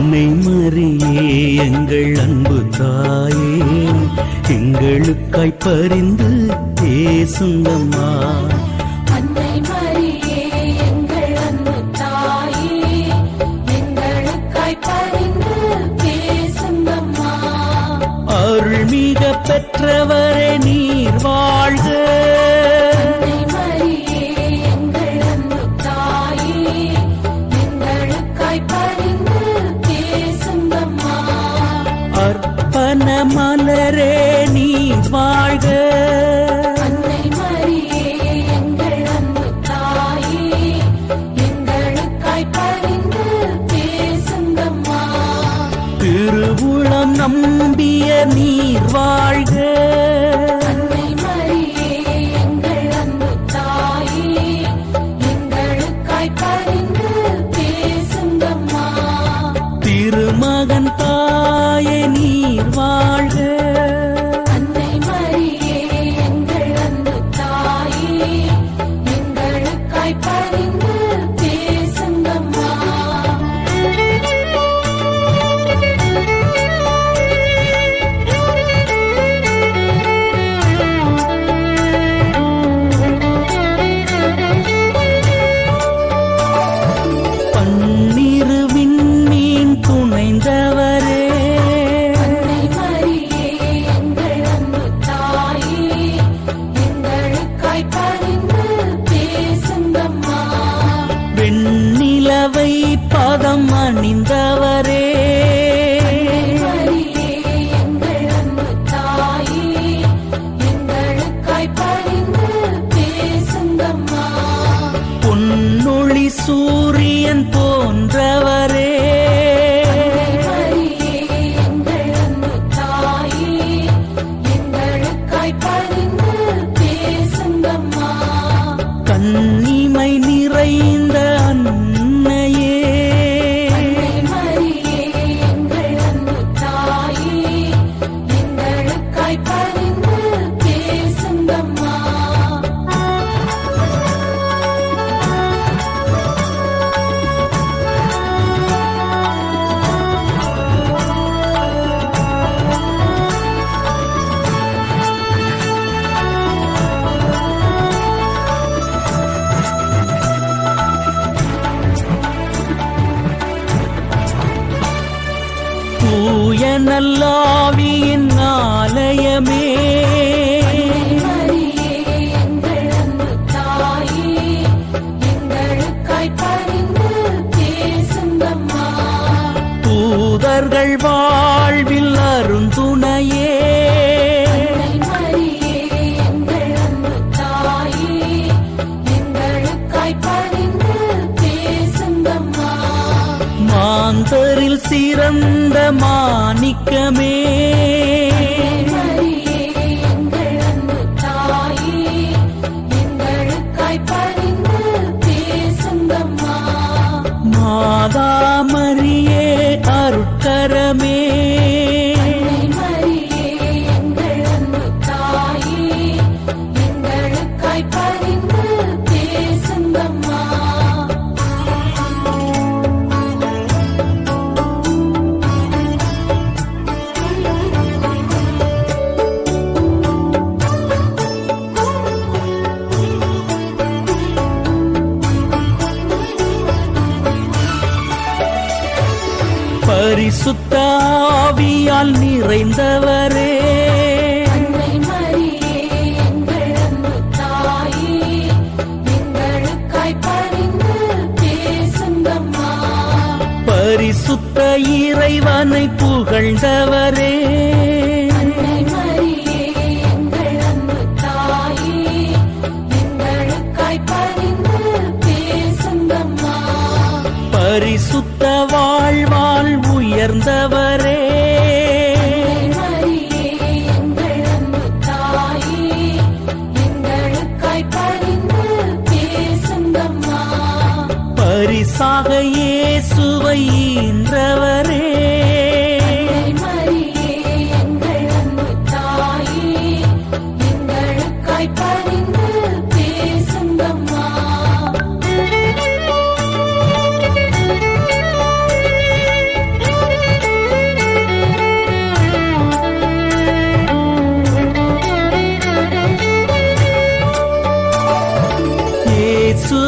அன்னை மரியே எங்கள் அன்பு தாயே எங்களுக்காய் பரிந்து பேசுங்கம்மா அன்னை மரியே எங்கள் அன்பு தாயே எங்களுக்காய் பரிந்து பேசுங்கம்மா அருள்மிக பெற்றவரே நீர் வாழ்க அன்னை மரியே எங்கள் அன்பு தாயே எங்களுக்காய் பரிந்து பேசுங்கம்மா அர்ப்பண மலரே நீர் வாழ்க அன்னை மரியே எங்கள் அன்பு தாயே எங்களுக்காய் பரிந்து பேசுங்கம்மா திருவுளம் நம்பிய நீர் வாழ்க அன்னை மரியே எங்கள் அன்பு தாயே எங்களுக்காய் பரிந்து பேசுங்கம்மா திருமகன் தாயே நீர் வாழ்க அன்னை மரியே எங்கள் அன்பு தாயே எங்களுக்காய் பரிந்து பேசுங்கம்மா பன்னிரு விண்மீன் துணைந்தவரே அன்னை மரியே எங்கள் அன்பு தாயே எங்களுக்காய் பரிந்து பேசுங்கம்மா வெண்ணிலவை பதம் அணிந்தவரே மரியே எங்கள் அன்பு தாயே எங்களுக்காய் பரிந்து பேசுங்கம்மா பொன்னொளி சூரியன் போன்றவரே மரியே எங்கள் அன்பு தாயே எங்களுக்காய் பரிந்து பேசுங்கம்மா கன்னிமை நிறைந்த அன்னையே மரியே எங்கள் அன்பு தாயே எங்களுக்காய் பரிந்து பேசுங்கம்மா தூய நல்லாவியின் ஆலயமே மரியே எங்கள் அன்பு தாயே எங்களுக்காய் பரிந்து பேசுங்கம்மா தூதர்கள் வாழ்வில் அருந்துணையே மரியே எங்கள் அன்பு தாயே எங்களுக்காய் பரிந்து பேசுங்கம்மா மாந்தரில் சிறந்த மாணிக்கமே மரியே எங்கள் அன்பு தாயே எங்களுக்காய் பரிந்து பேசுங்கம்மா மாதா மரியே அருட்கரமே மரியே எங்கள் அன்பு தாயே எங்களுக்காய் பரிந்து பேசுங்கம்மா பரிசுத்த ஆவியால் நிறைந்தவரே அன்னை மரியே எங்கள் அன்பு தாயே எங்களுக்காய் பரிந்து பேசுங்கம்மா பரிசுத்த இறைவனை புகழ்ந்தவரே அன்னை மரியே எங்கள் அன்பு தாயே எங்களுக்காய் பரிந்து பேசுங்கம்மா பரிசுத்த வாழ்வால் உயர்ந்தவரே மரியே எங்கள் அன்பு தாயே எங்களுக்காய் பரிந்து பேசுங்கம்மா பரிசாக இயேசுவை ஈன்றவரே மரியே எங்கள் அன்பு தாயே எங்களுக்காய் பரிந்து பேசுங்கம்மா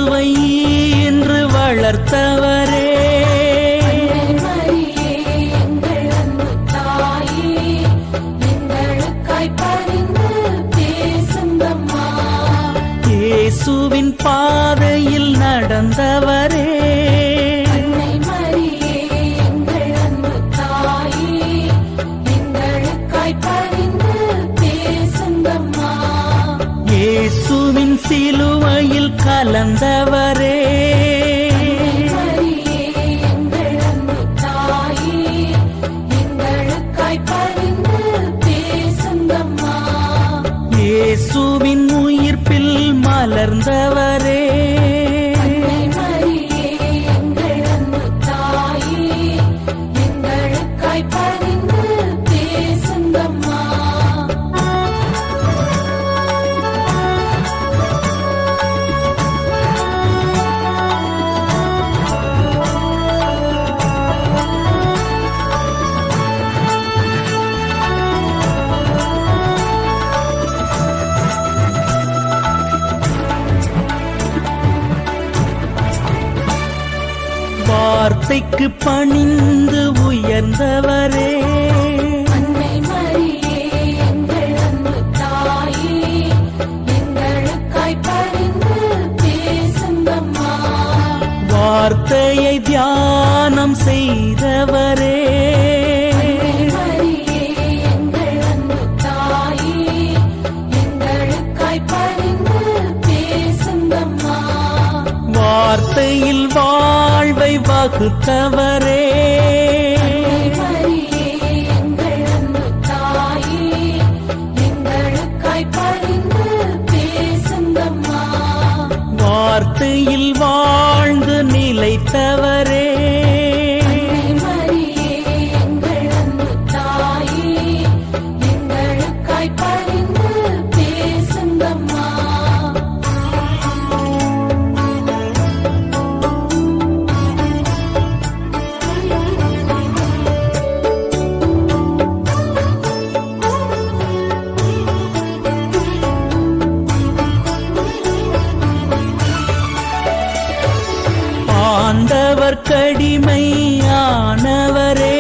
இயேசுவை இன்று வளர்த்தவரே மரியே எங்கள் அன்பு தாயே எங்களுக்காய் பரிந்து பேசுங்கம்மா இயேசுவின் பாதையில் நடந்தவரே அன்னை மரியே எங்கள் அன்பு தாயே எங்களுக்காய் பரிந்து பேசுங்கம்மா இயேசுவின் சிலுவையில் கலந்தவரே மரியே எங்கள் அன்பு தாயே எங்களுக்காய் பரிந்து பேசுங்கம்மா இயேசுவின் உயிர்ப்பில் மலர்ந்தவரே அன்னை மரியே எங்கள் அன்பு தாயே எங்களுக்காய் பரிந்து பேசுங்கம்மா வார்த்தைக்கு பணிந்து உயர்ந்தவரே அன்னை மரியே எங்கள் அன்பு தாயே எங்களுக்காய் பரிந்து பேசுங்கம்மா வார்த்தையை தியானம் செய்தவரே அன்னை மரியே எங்கள் அன்பு தாயே எங்களுக்காய் பரிந்து பேசுங்கம்மா வார்த்தையில் வாழ்வை வகுத்தவரே மரியே எங்கள் அன்பு தாயே எங்களுக்காய் பரிந்து பேசுங்கம்மா வார்த்தையில் வாழ்ந்து நிலைத்தவரே மரியே எங்கள் அன்பு தாயே எங்களுக்காய் பரிந்து பேசுங்கம்மா ஆண்டவர் கடிமையானவரே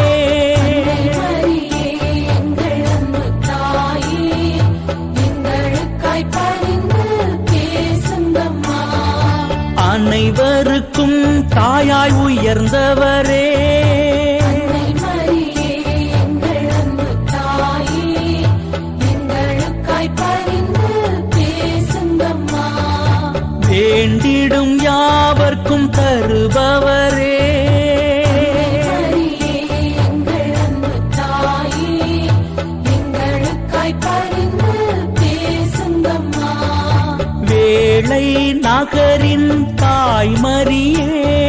மரியே எங்கள் அன்பு தாயே எங்களுக்காய் பரிந்து பேசுங்கம்மா அனைவருக்கும் தாயாய் உயர்ந்தவரே அன்னை மரியே எங்கள் அன்பு தாயே எங்களுக்காய் பரிந்து பேசுங்கம்மா வேண்டிடும் யாவர்க்கும் தருபவரே மரியே எங்கள் அன்பு தாயே எங்களுக்காய் பரிந்து பேசுங்கம்மா வேளை நகரின் தாய்மரியே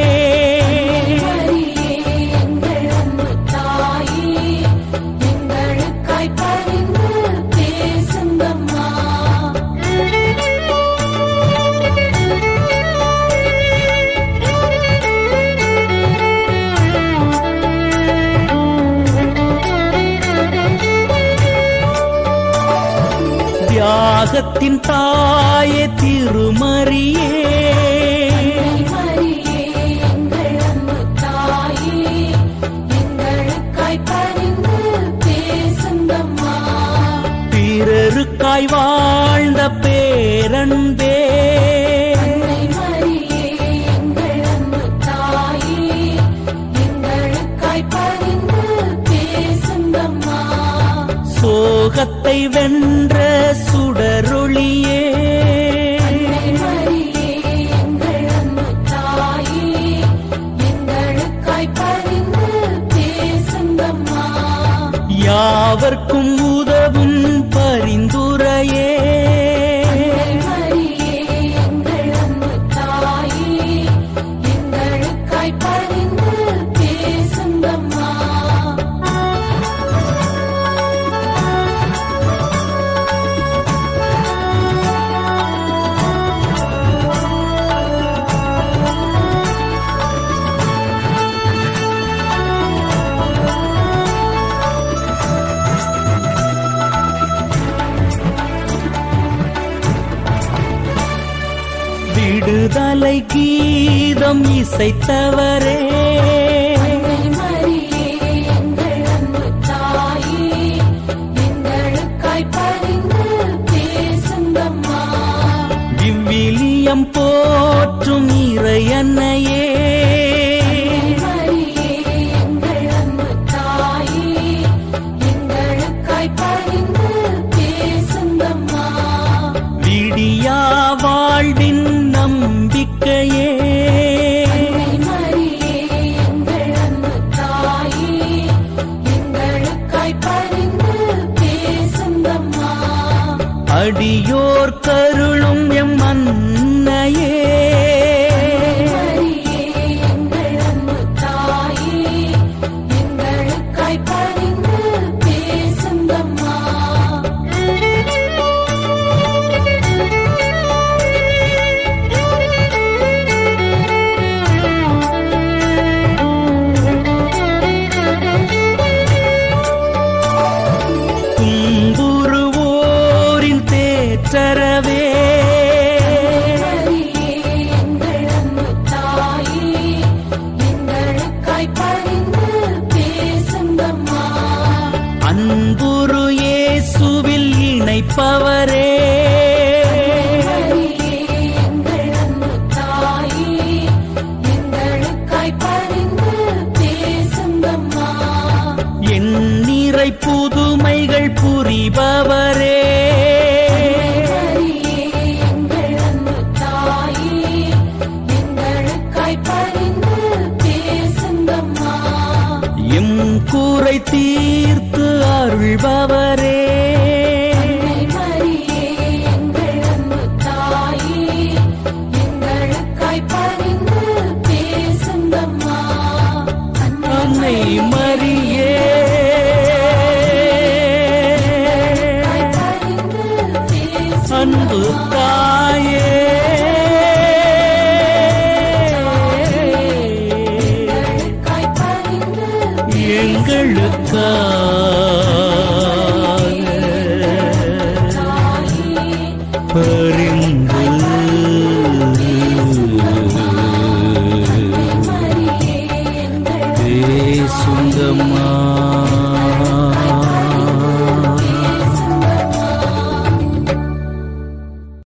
மரியே எங்கள் அன்பு தாயே எங்களுக்காய் பரிந்து பேசுங்கம்மா தியாகத்தின் தாயே திருமரியே மரியே எங்கள் அன்பு தாயே எங்களுக்காய் பரிந்து பேசுங்கம்மா பிறருக்காய் வாழ்ந்த பேரன்பே மரியே எங்கள் அன்பு தாயே எங்களுக்காய் பரிந்து பேசுங்கம்மா சோகத்தை வென்ற சுடரொளியே மரியே எங்கள் அன்பு தாயே எங்களுக்காய் பரிந்து பேசுங்கம்மா யாவர்க்கும் உதவும் பரிந்துரையே மரியே எங்கள் அன்பு தாயே எங்களுக்காய் பரிந்து பேசுங்கம்மா விடுதலை கீதம் இசைத்தவரே அன்னை மரியே எங்கள் அன்பு தாயே எங்களுக்காய் பரிந்து பேசுங்கம்மா விவிலியம் போற்றும் இறையன்னையே மரியே எங்கள் அன்பு தாயே எங்களுக்காய் பரிந்து பேசுங்கம்மா விடியா வாழ்வின் நம்பிக்கையே மரியே எங்கள் அன்பு தாயே எங்களுக்காய் பரிந்து பேசுங்கம்மா அடியோர் கருளும் எம் அன்னையே மரியே எங்கள் அன்பு தாயே எங்களுக்காய் பரிந்து பேசுங்கம்மா துன்புறுவோரின் தேற்றரவே மரியே எங்கள் அன்பு தாயே எங்களுக்காய் பரிந்து பேசுங்கம்மா அன்புரு இயேசுவில் இணைப்பவரே மரியே எங்கள் அன்பு தாயே எங்களுக்காய் பரிந்து பேசுங்கம்மா என் நிறை புதுமைகள் புரிபவரே மரியே எங்கள் அன்பு தாயே எங்களுக்காய் பரிந்து பேசுங்கம்மா எம் கூரை தீர்த்து அருள்பவரே மரியே எங்கள் அன்பு தாயே எங்களுக்காய் பரிந்து பேசுங்கம்மா அன்னை மரியே பரிந்து பேசு அன்பு தாயே எங்களுக்காய் பரிந்து எங்களுக்காக தாயே பரிந்து மரியே எங்கள் பேசுங்கம்மா